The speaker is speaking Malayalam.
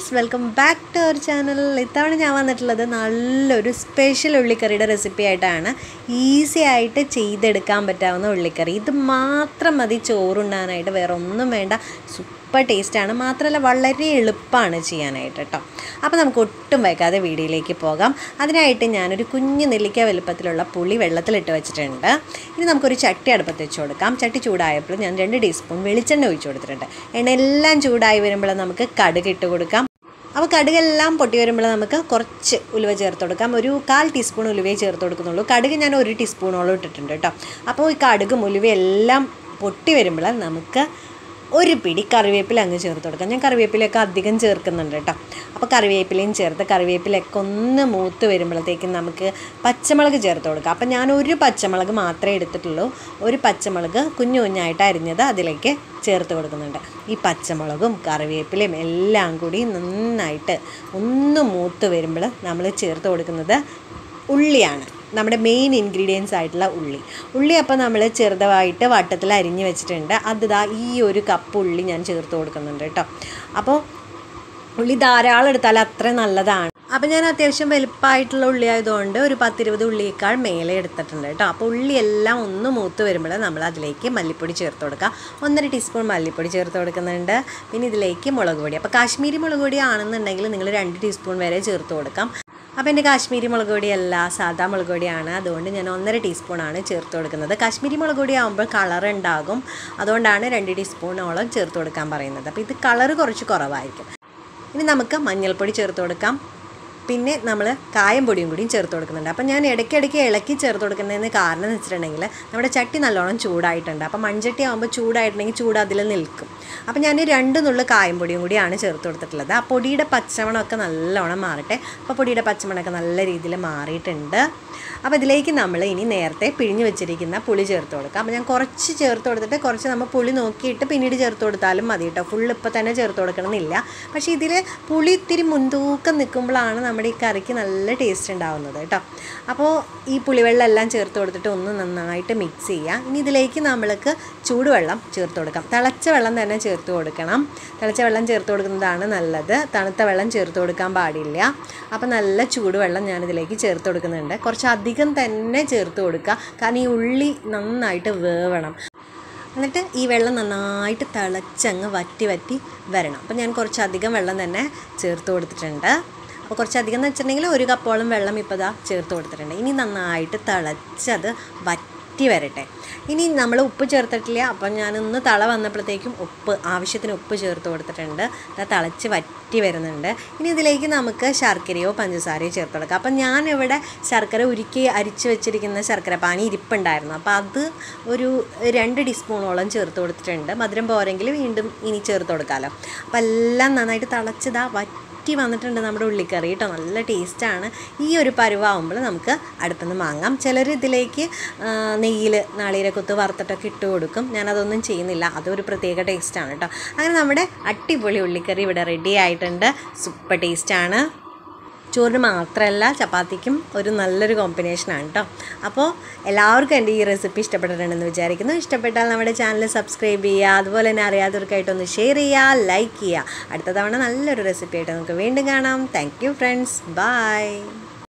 friends welcome back to our channel ഇത്തവണ ഞാൻ വന്നിട്ടുള്ളത് നല്ലൊരു സ്പെഷ്യൽ ഉള്ളിക്കറിയുടെ റെസിപ്പി ആയിട്ടാണ് ഈസി ആയിട്ട് ചെയ്തെടുക്കാൻ പറ്റാവുന്ന ഉള്ളിക്കറി ഇത് മാത്രം മതി ചോറുണ്ണാനായിട്ട് വേറെ ഒന്നും വേണ്ട സൂപ്പർ ടേസ്റ്റാണ് മാത്രമല്ല വളരെ എളുപ്പമാണ് ചെയ്യാനായിട്ട് കേട്ടോ അപ്പോൾ നമുക്ക് ഒട്ടും വൈകാതെ വീഡിയോയിലേക്ക് പോകാം അതിനായിട്ട് ഞാനൊരു കുഞ്ഞു നെല്ലിക്ക വലുപ്പത്തിലുള്ള പുളി വെള്ളത്തിലിട്ട് വെച്ചിട്ടുണ്ട് ഇനി നമുക്കൊരു ചട്ടി അടുപ്പത്ത് വെച്ച് കൊടുക്കാം ചട്ടി ചൂടായപ്പോൾ ഞാൻ രണ്ട് ടീസ്പൂൺ വെളിച്ചെണ്ണ ഒഴിച്ച് കൊടുത്തിട്ടുണ്ട് എണ്ണ എല്ലാം ചൂടായി വരുമ്പോൾ നമുക്ക് കടുക് ഇട്ട് കൊടുക്കാം അപ്പോൾ കടുകെല്ലാം പൊട്ടി വരുമ്പോൾ നമുക്ക് കുറച്ച് ഉലുവ ചേർത്ത് കൊടുക്കാം ഒരു കാൽ ടീസ്പൂൺ ഉലുവയെ ചേർത്ത് കൊടുക്കുന്നുള്ളൂ കടുക് ഞാൻ ഒരു ടീസ്പൂണോളം ഇട്ടിട്ടുണ്ട് കേട്ടോ അപ്പോൾ ഈ കടുകും ഉലുവയെല്ലാം പൊട്ടി വരുമ്പോൾ നമുക്ക് ഒരു പിടി കറിവേപ്പില അങ്ങ് ചേർത്ത് കൊടുക്കാം ഞാൻ കറിവേപ്പിലയൊക്കെ അധികം ചേർക്കുന്നുണ്ട് കേട്ടോ അപ്പോൾ കറിവേപ്പിലയും ചേർത്ത് കറിവേപ്പിലയൊക്കെ ഒന്ന് മൂത്ത് വരുമ്പോഴത്തേക്കും നമുക്ക് പച്ചമുളക് ചേർത്ത് കൊടുക്കാം അപ്പോൾ ഞാൻ ഒരു പച്ചമുളക് മാത്രമേ എടുത്തിട്ടുള്ളൂ ഒരു പച്ചമുളക് കുഞ്ഞു കുഞ്ഞായിട്ട് അരിഞ്ഞത് അതിലേക്ക് ചേർത്ത് കൊടുക്കുന്നുണ്ട് ഈ പച്ചമുളകും കറിവേപ്പിലയും എല്ലാം കൂടി നന്നായിട്ട് ഒന്ന് മൂത്ത് വരുമ്പോൾ നമ്മൾ ചേർത്ത് കൊടുക്കുന്നത് ഉള്ളിയാണ് നമ്മുടെ മെയിൻ ഇൻഗ്രീഡിയൻസ് ആയിട്ടുള്ള ഉള്ളി ഉള്ളി അപ്പോൾ നമ്മൾ ചെറുതായിട്ട് വട്ടത്തിൽ അരിഞ്ഞ് വെച്ചിട്ടുണ്ട് അത് ദാ ഈ ഒരു കപ്പ് ഉള്ളി ഞാൻ ചേർത്ത് കൊടുക്കുന്നുണ്ട് കേട്ടോ അപ്പോൾ ഉള്ളി ധാരാളം എടുത്താൽ അത്ര നല്ലതാണ് അപ്പോൾ ഞാൻ അത്യാവശ്യം വലുപ്പമായിട്ടുള്ള ഉള്ളി ആയതുകൊണ്ട് ഒരു പത്തിരുപത് ഉള്ളിയേക്കാൾ മേലെ എടുത്തിട്ടുണ്ട് കേട്ടോ അപ്പോൾ ഉള്ളി എല്ലാം ഒന്ന് മൂത്ത് വരുമ്പോൾ നമ്മൾ അതിലേക്ക് മല്ലിപ്പൊടി ചേർത്ത് കൊടുക്കുക ഒന്നര ടീസ്പൂൺ മല്ലിപ്പൊടി ചേർത്ത് കൊടുക്കുന്നുണ്ട് പിന്നെ ഇതിലേക്ക് മുളക് പൊടി അപ്പോൾ കാശ്മീരി മുളക് പൊടി ആണെന്നുണ്ടെങ്കിൽ നിങ്ങൾ രണ്ട് ടീസ്പൂൺ വരെ ചേർത്ത് കൊടുക്കാം അപ്പോൾ എൻ്റെ കാശ്മീരി മുളക് പൊടിയല്ല സാധാ മുളക് പൊടിയാണ് അതുകൊണ്ട് ഞാൻ ഒന്നര ടീസ്പൂണാണ് ചേർത്ത് കൊടുക്കുന്നത് കാശ്മീരി മുളക് പൊടി ആകുമ്പോൾ കളർ ഉണ്ടാകും അതുകൊണ്ടാണ് രണ്ട് ടീസ്പൂണോളം ചേർത്ത് കൊടുക്കാൻ പറയുന്നത് അപ്പോൾ ഇത് കളർ കുറച്ച് കുറവായിരിക്കും ഇനി നമുക്ക് മഞ്ഞൾപ്പൊടി ചേർത്ത് കൊടുക്കാം പിന്നെ നമ്മൾ കായം പൊടിയും കൂടിയും ചേർത്ത് കൊടുക്കുന്നുണ്ട് അപ്പം ഞാൻ ഇടയ്ക്കിടയ്ക്ക് ഇളക്കി ചേർത്ത് കൊടുക്കുന്നതിന് കാരണം എന്ന് വെച്ചിട്ടുണ്ടെങ്കിൽ നമ്മുടെ ചട്ടി നല്ലോണം ചൂടായിട്ടുണ്ട് അപ്പം മൺചട്ടി ആകുമ്പോൾ ചൂടായിട്ടുണ്ടെങ്കിൽ ചൂട് അതിൽ നിൽക്കും അപ്പം ഞാൻ രണ്ട് നുള്ളു കായം പൊടിയും കൂടിയാണ് ചേർത്ത് കൊടുത്തിട്ടുള്ളത് ആ പൊടിയുടെ പച്ചമണമൊക്കെ നല്ലോണം മാറട്ടെ അപ്പോൾ പൊടിയുടെ പച്ചമണമൊക്കെ നല്ല രീതിയിൽ മാറിയിട്ടുണ്ട് അപ്പോൾ ഇതിലേക്ക് നമ്മൾ ഇനി നേരത്തെ പിഴിഞ്ഞ് വെച്ചിരിക്കുന്ന പുളി ചേർത്ത് കൊടുക്കാം അപ്പോൾ ഞാൻ കുറച്ച് ചേർത്ത് കൊടുത്തിട്ട് കുറച്ച് നമ്മൾ പുളി നോക്കിയിട്ട് പിന്നീട് ചേർത്ത് കൊടുത്താലും മതി കേട്ടോ ഫുൾ ഇപ്പോൾ തന്നെ ചേർത്ത് കൊടുക്കണമെന്നില്ല പക്ഷേ ഇതിൽ പുളി ഇത്തിരി മുൻതൂക്കം നിൽക്കുമ്പോഴാണ് നമ്മുടെ ഈ കറിക്ക് നല്ല ടേസ്റ്റ് ഉണ്ടാവുന്നത് കേട്ടോ അപ്പോൾ ഈ പുളിവെള്ളം എല്ലാം ചേർത്ത് കൊടുത്തിട്ട് ഒന്ന് നന്നായിട്ട് മിക്സ് ചെയ്യുക ഇനി ഇതിലേക്ക് നമ്മൾക്ക് ചൂടുവെള്ളം ചേർത്ത് കൊടുക്കാം തിളച്ച വെള്ളം തന്നെ ചേർത്ത് കൊടുക്കണം തിളച്ച വെള്ളം ചേർത്ത് കൊടുക്കുന്നതാണ് നല്ലത് തണുത്ത വെള്ളം ചേർത്ത് കൊടുക്കാൻ പാടില്ല അപ്പോൾ നല്ല ചൂടുവെള്ളം ഞാനിതിലേക്ക് ചേർത്ത് കൊടുക്കുന്നുണ്ട് കുറച്ച് അധികം തന്നെ ചേർത്ത് കൊടുക്കുക കാരണം ഈ ഉള്ളി നന്നായിട്ട് വേവണം എന്നിട്ട് ഈ വെള്ളം നന്നായിട്ട് തിളച്ചങ്ങ് വറ്റി വറ്റി വരണം അപ്പോൾ ഞാൻ കുറച്ചധികം വെള്ളം തന്നെ ചേർത്ത് കൊടുത്തിട്ടുണ്ട് അപ്പോൾ കുറച്ചധികം എന്ന് വെച്ചിട്ടുണ്ടെങ്കിൽ ഒരു കപ്പോളം വെള്ളം ഇപ്പോൾ ഇതാ ചേർത്ത് കൊടുത്തിട്ടുണ്ട് ഇനി നന്നായിട്ട് തിളച്ചത് വറ്റി വരട്ടെ ഇനി നമ്മൾ ഉപ്പ് ചേർത്തിട്ടില്ല അപ്പം ഞാനൊന്ന് തള വന്നപ്പോഴത്തേക്കും ഉപ്പ് ആവശ്യത്തിന് ഉപ്പ് ചേർത്ത് കൊടുത്തിട്ടുണ്ട് അത് തിളച്ച് വറ്റി വരുന്നുണ്ട് ഇനി ഇതിലേക്ക് നമുക്ക് ശർക്കരയോ പഞ്ചസാരയോ ചേർത്ത് കൊടുക്കാം അപ്പം ഞാനിവിടെ ശർക്കര ഉരുക്കി അരിച്ച് വെച്ചിരിക്കുന്ന ശർക്കര പാനി ഇരിപ്പുണ്ടായിരുന്നു അപ്പോൾ അത് ഒരു രണ്ട് ടീസ്പൂണോളം ചേർത്ത് കൊടുത്തിട്ടുണ്ട് മധുരം പോരെങ്കിൽ വീണ്ടും ഇനി ചേർത്ത് കൊടുക്കാമല്ലോ അപ്പോൾ എല്ലാം നന്നായിട്ട് തിളച്ചതാ വറ്റി വറ്റി വന്നിട്ടുണ്ട് നമ്മുടെ ഉള്ളിക്കറി കേട്ടോ നല്ല ടേസ്റ്റാണ് ഈ ഒരു പരുവാകുമ്പോൾ നമുക്ക് അടുപ്പിൽ നിന്ന് വാങ്ങാം ചിലർ ഇതിലേക്ക് നെയ്യിൽ നാളീരക്കൊത്ത് വറുത്തിട്ടൊക്കെ ഇട്ട് കൊടുക്കും ഞാനതൊന്നും ചെയ്യുന്നില്ല അതൊരു പ്രത്യേക ടേസ്റ്റാണ് കേട്ടോ അങ്ങനെ നമ്മുടെ അടിപൊളി ഉള്ളിക്കറി ഇവിടെ റെഡി ആയിട്ടുണ്ട് സൂപ്പർ ടേസ്റ്റാണ് ചോറിന് മാത്രമല്ല ചപ്പാത്തിക്കും ഒരു നല്ലൊരു കോമ്പിനേഷനാണ് കേട്ടോ അപ്പോൾ എല്ലാവർക്കും എൻ്റെ ഈ റെസിപ്പി ഇഷ്ടപ്പെട്ടിട്ടുണ്ടെന്ന് വിചാരിക്കുന്നു ഇഷ്ടപ്പെട്ടാൽ നമ്മുടെ ചാനൽ സബ്സ്ക്രൈബ് ചെയ്യുക അതുപോലെ തന്നെ അറിയാത്തവർക്കായിട്ടൊന്ന് ഷെയർ ചെയ്യുക ലൈക്ക് ചെയ്യുക അടുത്ത തവണ നല്ലൊരു റെസിപ്പി ആയിട്ട് നമുക്ക് വീണ്ടും കാണാം താങ്ക് യു ഫ്രണ്ട്സ് ബൈ